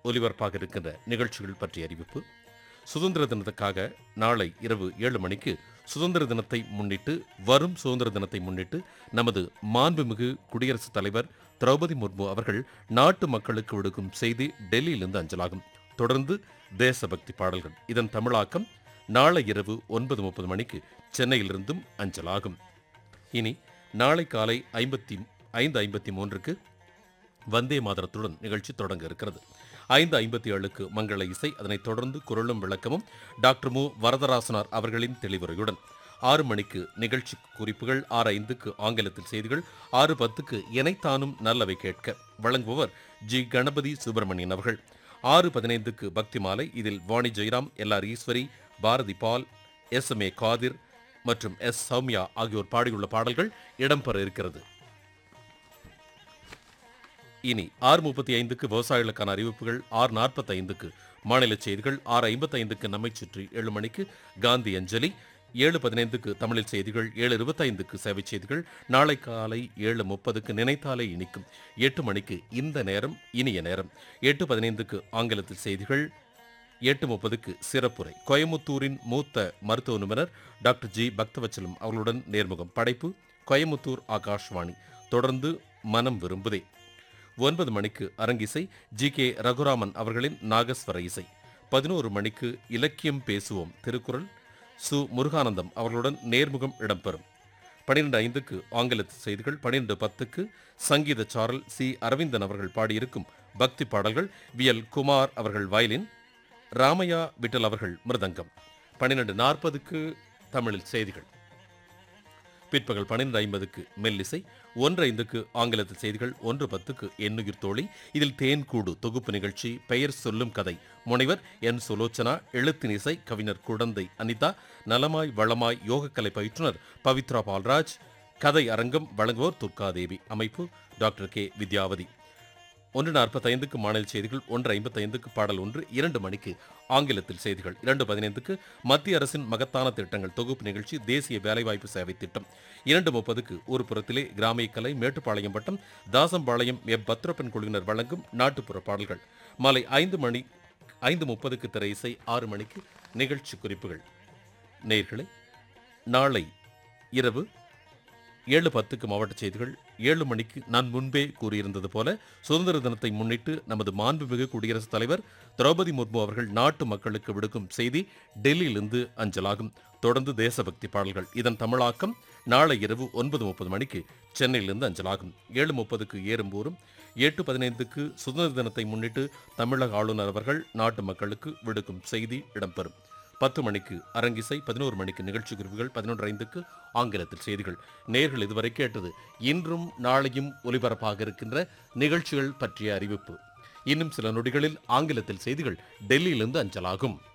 ஒலிபரப்பாக இருக்கின்ற நிகழ்ச்சிகள் பற்றிய அறிவிப்பு சுதந்திர தினத்துக்காக நாளை இரவு ஏழு மணிக்கு சுதந்திர தினத்தை முன்னிட்டு வரும் சுதந்திர தினத்தை முன்னிட்டு நமது மாண்புமிகு குடியரசுத் தலைவர் திரௌபதி முர்மு அவர்கள் நாட்டு மக்களுக்கு விடுக்கும் செய்தி டெல்லியிலிருந்து அஞ்சலாகும் தொடர்ந்து தேசபக்தி பாடல்கள் இதன் தமிழாக்கம் நாளை இரவு ஒன்பது முப்பது மணிக்கு சென்னையிலிருந்தும் அஞ்சலாகும் இனி நாளை காலை ஐம்பத்தி ஐந்து ஐம்பத்தி மூன்றுக்கு வந்தே மாதரத்துடன் நிகழ்ச்சி தொடங்க இருக்கிறது ஐந்து ஐம்பத்தி ஏழுக்கு மங்கள இசை அதனைத் தொடர்ந்து குரலும் விளக்கமும் டாக்டர் மு வரதராசனார் அவர்களின் தெளிவுரையுடன் ஆறு மணிக்கு நிகழ்ச்சி குறிப்புகள் ஆறு ஐந்துக்கு ஆங்கிலத்தில் செய்திகள் ஆறு பத்துக்கு இணைத்தானும் நல்லவை கேட்க வழங்குபவர் ஜி கணபதி சுப்பிரமணியன் அவர்கள் ஆறு பதினைந்துக்கு பக்தி மாலை இதில் Vani Jayaram L R Eswari Bharathi Paul S M A Khader மற்றும் எஸ் சௌமியா ஆகியோர் பாடியுள்ள பாடல்கள் இடம்பெற இருக்கிறது இனி ஆறு முப்பத்தி ஐந்துக்கு விவசாயிகளுக்கான அறிவிப்புகள் ஆறு நாற்பத்தி ஐந்துக்கு மாநில செய்திகள் ஆறு ஐம்பத்தி ஐந்துக்கு நம்மை சுற்றி ஏழு மணிக்கு காந்தி அஞ்சலி ஏழு பதினைந்துக்கு தமிழில் செய்திகள் ஏழு இருபத்தைந்துக்கு சேவை செய்திகள் நாளை காலை ஏழு முப்பதுக்கு நினைத்தாலே இனிக்கும் எட்டு மணிக்கு இந்த நேரம் இனிய நேரம் எட்டு பதினைந்துக்கு ஆங்கிலத்தில் செய்திகள் எட்டு முப்பதுக்கு சிறப்புரை கோயமுத்தூரின் மூத்த மருத்துவ நிபுணர் டாக்டர் ஜி பக்தவச்சலம் அவர்களுடன் நேர்முகம் படைப்பு கோயமுத்தூர் ஆகாஷ்வாணி தொடர்ந்து மனம் விரும்புதே ஒன்பது மணிக்கு அரங்கிசை ஜி கே ரகுராமன் அவர்களின் நாகஸ்வர இசை பதினோரு மணிக்கு இலக்கியம் பேசுவோம் திருக்குறள் சு முருகானந்தம் அவர்களுடன் நேர்முகம் இடம்பெறும் பன்னிரண்டு ஐந்துக்கு ஆங்கில செய்திகள் பன்னிரண்டு பத்துக்கு சங்கீத சாரல் சி அரவிந்தன் அவர்கள் பாடியிருக்கும் பக்தி பாடல்கள் வி எல் குமார் அவர்கள் வயலின் ராமையா விட்டல் அவர்கள் மிருதங்கம் பன்னிரண்டு நாற்பதுக்கு தமிழில் செய்திகள் பிற்பகல் பன்னிரண்டு ஐம்பதுக்கு மெல்லிசை ஒன்று ஐந்துக்கு ஆங்கிலத்தில் செய்திகள் ஒன்று பத்துக்கு எண்ணுயிர் தோழி இதில் தேன்கூடு தொகுப்பு நிகழ்ச்சி பெயர் சொல்லும் கதை முனைவர் என் சுலோச்சனா எழுத்தின் இசை கவிஞர் குடந்தை அனிதா நலமாய் வளமாய் யோகக்கலை பயிற்றுனர் பவித்ரா பால்ராஜ் கதை அரங்கம் வழங்குவோர் துர்காதேவி அமைப்பு டாக்டர் கே வித்யாவதி ஒன்று நாற்பத்தைந்துக்கு மாநில செய்திகள் ஒன்று ஐம்பத்தைந்துக்கு பாடல் ஒன்று இரண்டு மணிக்கு ஆங்கிலத்தில் செய்திகள் இரண்டு பதினைந்துக்கு மத்திய அரசின் மகத்தான திட்டங்கள் தொகுப்பு நிகழ்ச்சி தேசிய வேலைவாய்ப்பு சேவை திட்டம் இரண்டு முப்பதுக்கு ஒரு புறத்திலே கிராமிய கலை மேட்டுப்பாளையம் வட்டம் தாசம்பாளையம் எப் பத்ரப்பன் குழுவினர் வழங்கும் நாட்டுப்புற பாடல்கள் மாலை ஐந்து மணி ஐந்து முப்பதுக்கு திரை இசை ஆறு மணிக்கு நிகழ்ச்சி குறிப்புகள் நேயர்களே நாளை இரவு ஏழு பத்துக்கு மாவட்ட செய்திகள் ஏழு மணிக்கு நான் முன்பே கூறியிருந்தது போல சுதந்திர தினத்தை முன்னிட்டு நமது மாண்புமிகு குடியரசுத் தலைவர் திரௌபதி முர்மு அவர்கள் நாட்டு மக்களுக்கு விடுக்கும் செய்தி டெல்லியிலிருந்து அஞ்சலாகும் தொடர்ந்து தேசபக்தி பாடல்கள் இதன் தமிழாக்கம் நாளை இரவு ஒன்பது முப்பது மணிக்கு சென்னையிலிருந்து அஞ்சலாகும் ஏழு முப்பதுக்கு ஏறும்போரும் எட்டு பதினைந்துக்கு சுதந்திர தினத்தை முன்னிட்டு தமிழக ஆளுநர் அவர்கள் நாட்டு மக்களுக்கு விடுக்கும் செய்தி இடம்பெறும் பத்து மணிக்கு அரங்கிசை பதினோரு மணிக்கு நிகழ்ச்சி குறிப்புகள் பதினொன்று ஐந்துக்கு ஆங்கிலத்தில் செய்திகள் நேர்கள் இதுவரை கேட்டது இன்றும் நாளையும் ஒலிபரப்பாக இருக்கின்ற நிகழ்ச்சிகள் பற்றிய அறிவிப்பு இன்னும் சில நொடிகளில் ஆங்கிலத்தில் செய்திகள் டெல்லியிலிருந்து அஞ்சலாகும்